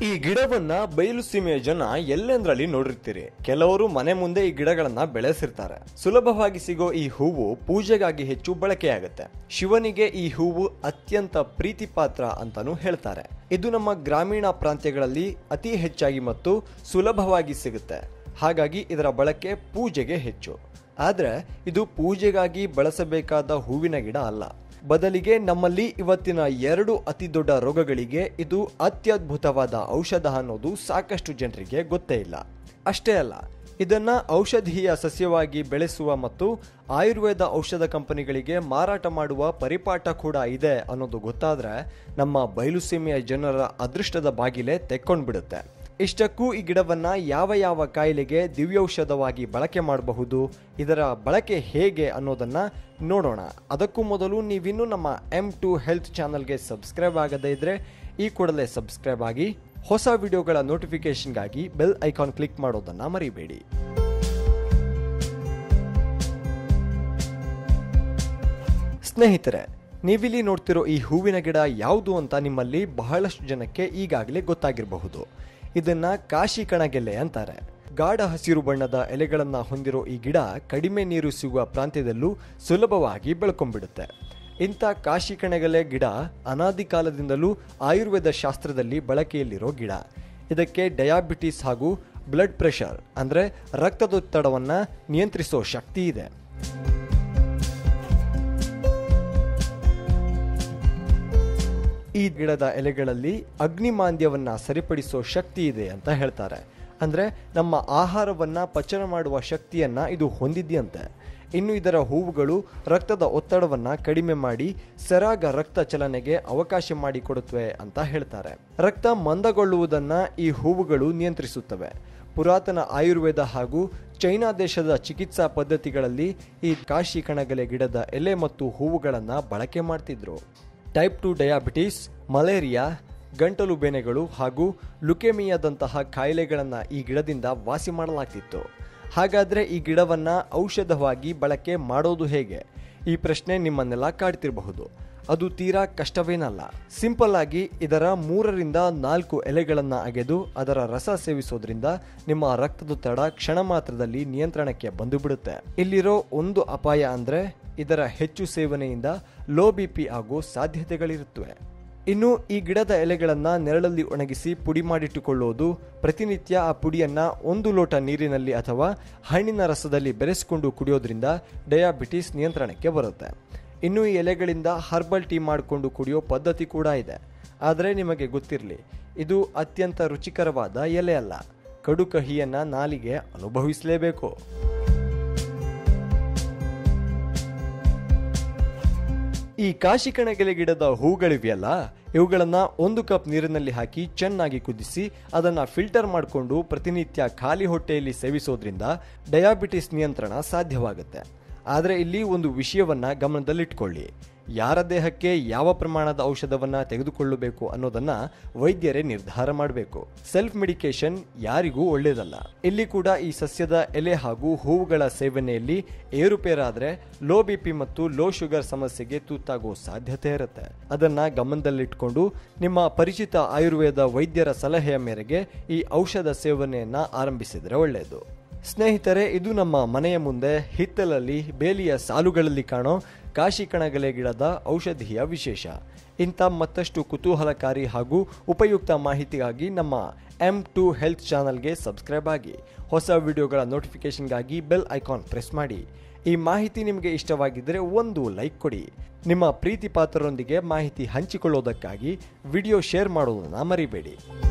ಈ ಗಿಡವನ್ನ ಬಯಲು ಸೀಮೆಯ ಜನ ಎಲ್ಲೆಂದ್ರಲ್ಲಿ ನೋಡಿರ್ತೀರಿ ಕೆಲವರು ಮನೆ ಮುಂದೆ ಈ ಗಿಡಗಳನ್ನ ಬೆಳೆಸಿರ್ತಾರೆ ಸುಲಭವಾಗಿ ಸಿಗೋ ಈ ಹೂವು ಪೂಜೆಗಾಗಿ ಹೆಚ್ಚು ಬಳಕೆಯಾಗುತ್ತೆ ಶಿವನಿಗೆ ಈ ಹೂವು ಅತ್ಯಂತ ಪ್ರೀತಿ ಪಾತ್ರ ಅಂತಾನೂ ಹೇಳ್ತಾರೆ ಇದು ನಮ್ಮ ಗ್ರಾಮೀಣ ಪ್ರಾಂತ್ಯಗಳಲ್ಲಿ ಅತಿ ಹೆಚ್ಚಾಗಿ ಮತ್ತು ಸುಲಭವಾಗಿ ಸಿಗುತ್ತೆ ಹಾಗಾಗಿ ಇದರ ಬಳಕೆ ಪೂಜೆಗೆ ಹೆಚ್ಚು ಆದ್ರೆ ಇದು ಪೂಜೆಗಾಗಿ ಬಳಸಬೇಕಾದ ಹೂವಿನ ಗಿಡ ಅಲ್ಲ ಬದಲಿಗೆ ನಮ್ಮಲ್ಲಿ ಇವತ್ತಿನ ಎರಡು ಅತಿ ದೊಡ್ಡ ರೋಗಗಳಿಗೆ ಇದು ಅತ್ಯದ್ಭುತವಾದ ಔಷಧ ಅನ್ನೋದು ಸಾಕಷ್ಟು ಜನರಿಗೆ ಗೊತ್ತೇ ಇಲ್ಲ ಅಷ್ಟೇ ಅಲ್ಲ ಇದನ್ನ ಔಷಧೀಯ ಸಸ್ಯವಾಗಿ ಬೆಳೆಸುವ ಮತ್ತು ಆಯುರ್ವೇದ ಔಷಧ ಕಂಪನಿಗಳಿಗೆ ಮಾರಾಟ ಮಾಡುವ ಪರಿಪಾಠ ಕೂಡ ಇದೆ ಅನ್ನೋದು ಗೊತ್ತಾದ್ರೆ ನಮ್ಮ ಬಯಲುಸೀಮೆಯ ಜನರ ಅದೃಷ್ಟದ ಬಾಗಿಲೆ ತೆಕ್ಕೊಂಡ್ಬಿಡುತ್ತೆ ಇಷ್ಟಕ್ಕೂ ಈ ಗಿಡವನ್ನ ಯಾವ ಯಾವ ಕಾಯಿಲೆಗೆ ದಿವ್ಯೌಷಧವಾಗಿ ಬಳಕೆ ಮಾಡಬಹುದು ಇದರ ಬಳಕೆ ಹೇಗೆ ಅನ್ನೋದನ್ನ ನೋಡೋಣ ಅದಕ್ಕೂ ಮೊದಲು ನೀವಿನ್ನೂ ನಮ್ಮ ಎಂ ಟು ಹೆಲ್ತ್ ಚಾನಲ್ಗೆ ಸಬ್ಸ್ಕ್ರೈಬ್ ಆಗದೇ ಇದ್ರೆ ಈ ಕೂಡಲೇ ಸಬ್ಸ್ಕ್ರೈಬ್ ಆಗಿ ಹೊಸ ವಿಡಿಯೋಗಳ ನೋಟಿಫಿಕೇಶನ್ಗಾಗಿ ಬೆಲ್ ಐಕಾನ್ ಕ್ಲಿಕ್ ಮಾಡೋದನ್ನ ಮರಿಬೇಡಿ ಸ್ನೇಹಿತರೆ ನೀವಿಲ್ಲಿ ನೋಡ್ತಿರೋ ಈ ಹೂವಿನ ಗಿಡ ಯಾವುದು ಅಂತ ನಿಮ್ಮಲ್ಲಿ ಬಹಳಷ್ಟು ಜನಕ್ಕೆ ಈಗಾಗಲೇ ಗೊತ್ತಾಗಿರಬಹುದು ಇದನ್ನ ಕಾಶಿ ಕಣಗೆಲೆ ಅಂತಾರೆ ಗಾಢ ಹಸಿರು ಬಣ್ಣದ ಎಲೆಗಳನ್ನ ಹೊಂದಿರೋ ಈ ಗಿಡ ಕಡಿಮೆ ನೀರು ಸಿಗುವ ಪ್ರಾಂತ್ಯದಲ್ಲೂ ಸುಲಭವಾಗಿ ಬೆಳ್ಕೊಂಡ್ಬಿಡುತ್ತೆ ಇಂಥ ಕಾಶಿ ಕಣಗೆಲೆ ಗಿಡ ಅನಾದಿ ಕಾಲದಿಂದಲೂ ಆಯುರ್ವೇದ ಶಾಸ್ತ್ರದಲ್ಲಿ ಬಳಕೆಯಲ್ಲಿರೋ ಗಿಡ ಇದಕ್ಕೆ ಡಯಾಬಿಟಿಸ್ ಹಾಗೂ ಬ್ಲಡ್ ಪ್ರೆಷರ್ ಅಂದ್ರೆ ರಕ್ತದೊತ್ತಡವನ್ನ ನಿಯಂತ್ರಿಸೋ ಶಕ್ತಿ ಇದೆ ಈ ಗಿಡದ ಎಲೆಗಳಲ್ಲಿ ಅಗ್ನಿಮಾಂದ್ಯವನ್ನ ಸರಿಪಡಿಸೋ ಶಕ್ತಿ ಇದೆ ಅಂತ ಹೇಳ್ತಾರೆ ಅಂದ್ರೆ ನಮ್ಮ ಆಹಾರವನ್ನ ಪಚನ ಮಾಡುವ ಶಕ್ತಿಯನ್ನ ಇದು ಹೊಂದಿದೆಯಂತೆ ಇನ್ನು ಇದರ ಹೂವುಗಳು ರಕ್ತದ ಒತ್ತಡವನ್ನ ಕಡಿಮೆ ಮಾಡಿ ಸರಾಗ ರಕ್ತ ಚಲನೆಗೆ ಅವಕಾಶ ಮಾಡಿಕೊಡುತ್ತವೆ ಅಂತ ಹೇಳ್ತಾರೆ ರಕ್ತ ಮಂದಗೊಳ್ಳುವುದನ್ನ ಈ ಹೂವುಗಳು ನಿಯಂತ್ರಿಸುತ್ತವೆ ಪುರಾತನ ಆಯುರ್ವೇದ ಹಾಗೂ ಚೈನಾ ದೇಶದ ಚಿಕಿತ್ಸಾ ಪದ್ಧತಿಗಳಲ್ಲಿ ಈ ಕಾಶಿ ಕಣಗಲೆ ಗಿಡದ ಎಲೆ ಮತ್ತು ಹೂವುಗಳನ್ನ ಬಳಕೆ ಮಾಡ್ತಿದ್ರು ಟೈಪ್ ಟು ಡಯಾಬಿಟಿಸ್ ಮಲೇರಿಯಾ ಗಂಟಲು ಬೇನೆಗಳು ಹಾಗೂ ಲುಕೆಮಿಯಾದಂತಹ ಕಾಯಿಲೆಗಳನ್ನು ಈ ಗಿಡದಿಂದ ವಾಸಿ ಮಾಡಲಾಗ್ತಿತ್ತು ಹಾಗಾದ್ರೆ ಈ ಗಿಡವನ್ನ ಔಷಧವಾಗಿ ಬಳಕೆ ಮಾಡೋದು ಹೇಗೆ ಈ ಪ್ರಶ್ನೆ ನಿಮ್ಮನ್ನೆಲ್ಲ ಕಾಡ್ತಿರಬಹುದು ಅದು ತೀರಾ ಕಷ್ಟವೇನಲ್ಲ ಸಿಂಪಲ್ ಆಗಿ ಇದರ ಮೂರರಿಂದ ನಾಲ್ಕು ಎಲೆಗಳನ್ನ ಅಗೆದು ಅದರ ರಸ ಸೇವಿಸೋದ್ರಿಂದ ನಿಮ್ಮ ರಕ್ತದೊತ್ತಡ ಕ್ಷಣ ಮಾತ್ರದಲ್ಲಿ ನಿಯಂತ್ರಣಕ್ಕೆ ಬಂದು ಬಿಡುತ್ತೆ ಇಲ್ಲಿರೋ ಒಂದು ಅಪಾಯ ಅಂದ್ರೆ ಇದರ ಹೆಚ್ಚು ಸೇವನೆಯಿಂದ ಲೋ ಬಿ ಪಿ ಆಗೋ ಸಾಧ್ಯತೆಗಳಿರುತ್ತವೆ ಇನ್ನು ಈ ಗಿಡದ ಎಲೆಗಳನ್ನ ನೆರಳಲ್ಲಿ ಒಣಗಿಸಿ ಪುಡಿ ಮಾಡಿಟ್ಟುಕೊಳ್ಳುವುದು ಪ್ರತಿನಿತ್ಯ ಆ ಪುಡಿಯನ್ನ ಒಂದು ಲೋಟ ನೀರಿನಲ್ಲಿ ಅಥವಾ ಹಣ್ಣಿನ ರಸದಲ್ಲಿ ಬೆರೆಸಿಕೊಂಡು ಕುಡಿಯೋದ್ರಿಂದ ಡಯಾಬಿಟಿಸ್ ನಿಯಂತ್ರಣಕ್ಕೆ ಬರುತ್ತೆ ಇನ್ನು ಈ ಎಲೆಗಳಿಂದ ಹರ್ಬಲ್ ಟೀ ಮಾಡಿಕೊಂಡು ಕುಡಿಯೋ ಪದ್ಧತಿ ಕೂಡ ಇದೆ ಆದರೆ ನಿಮಗೆ ಗೊತ್ತಿರಲಿ ಇದು ಅತ್ಯಂತ ರುಚಿಕರವಾದ ಎಲೆ ಅಲ್ಲ ಕಡು ಕಹಿಯನ್ನ ನಾಲಿಗೆ ಅನುಭವಿಸಲೇಬೇಕು ಈ ಕಾಶಿ ಕಣಗೆಲೆ ಗಿಡದ ಹೂಗಳಿವೆಯಲ್ಲ ಇವುಗಳನ್ನ ಒಂದು ಕಪ್ ನೀರಿನಲ್ಲಿ ಹಾಕಿ ಚೆನ್ನಾಗಿ ಕುದಿಸಿ ಅದನ್ನ ಫಿಲ್ಟರ್ ಮಾಡಿಕೊಂಡು ಪ್ರತಿನಿತ್ಯ ಖಾಲಿ ಹೊಟ್ಟೆಯಲ್ಲಿ ಸೇವಿಸೋದ್ರಿಂದ ಡಯಾಬಿಟಿಸ್ ನಿಯಂತ್ರಣ ಸಾಧ್ಯವಾಗುತ್ತೆ ಆದರೆ ಇಲ್ಲಿ ಒಂದು ವಿಷಯವನ್ನ ಗಮನದಲ್ಲಿಟ್ಕೊಳ್ಳಿ ಯಾರ ದೇಹಕ್ಕೆ ಯಾವ ಪ್ರಮಾಣದ ಔಷಧವನ್ನ ತೆಗೆದುಕೊಳ್ಳಬೇಕು ಅನ್ನೋದನ್ನ ವೈದ್ಯರೇ ನಿರ್ಧಾರ ಮಾಡಬೇಕು ಸೆಲ್ಫ್ ಮೆಡಿಕೇಶನ್ ಯಾರಿಗೂ ಒಳ್ಳೆಯದಲ್ಲ ಇಲ್ಲಿ ಕೂಡ ಈ ಸಸ್ಯದ ಎಲೆ ಹಾಗೂ ಹೂವುಗಳ ಸೇವನೆಯಲ್ಲಿ ಏರುಪೇರಾದ್ರೆ ಲೋ ಬಿ ಪಿ ಮತ್ತು ಲೋ ಶುಗರ್ ಸಮಸ್ಯೆಗೆ ತುತ್ತಾಗೋ ಸಾಧ್ಯತೆ ಇರುತ್ತೆ ಅದನ್ನ ಗಮನದಲ್ಲಿಟ್ಕೊಂಡು ನಿಮ್ಮ ಪರಿಚಿತ ಆಯುರ್ವೇದ ವೈದ್ಯರ ಸಲಹೆಯ ಮೇರೆಗೆ ಈ ಔಷಧ ಸೇವನೆಯನ್ನ ಆರಂಭಿಸಿದ್ರೆ ಒಳ್ಳೆಯದು ಸ್ನೇಹಿತರೆ ಇದು ನಮ್ಮ ಮನೆಯ ಮುಂದೆ ಹಿತ್ತಲಲ್ಲಿ ಬೇಲಿಯ ಸಾಲುಗಳಲ್ಲಿ ಕಾಣೋ ಕಾಶಿ ಕಣಗಲೆ ಗಿಡದ ಔಷಧೀಯ ವಿಶೇಷ ಇಂಥ ಮತ್ತಷ್ಟು ಕುತೂಹಲಕಾರಿ ಹಾಗೂ ಉಪಯುಕ್ತ ಮಾಹಿತಿಗಾಗಿ ನಮ್ಮ ಎಂ ಟು ಹೆಲ್ತ್ ಚಾನಲ್ಗೆ ಸಬ್ಸ್ಕ್ರೈಬ್ ಆಗಿ ಹೊಸ ವಿಡಿಯೋಗಳ ನೋಟಿಫಿಕೇಶನ್ಗಾಗಿ ಬೆಲ್ ಐಕಾನ್ ಪ್ರೆಸ್ ಮಾಡಿ ಈ ಮಾಹಿತಿ ನಿಮಗೆ ಇಷ್ಟವಾಗಿದ್ದರೆ ಒಂದು ಲೈಕ್ ಕೊಡಿ ನಿಮ್ಮ ಪ್ರೀತಿ ಪಾತ್ರರೊಂದಿಗೆ ಮಾಹಿತಿ ಹಂಚಿಕೊಳ್ಳೋದಕ್ಕಾಗಿ ವಿಡಿಯೋ ಶೇರ್ ಮಾಡೋದನ್ನ ಮರಿಬೇಡಿ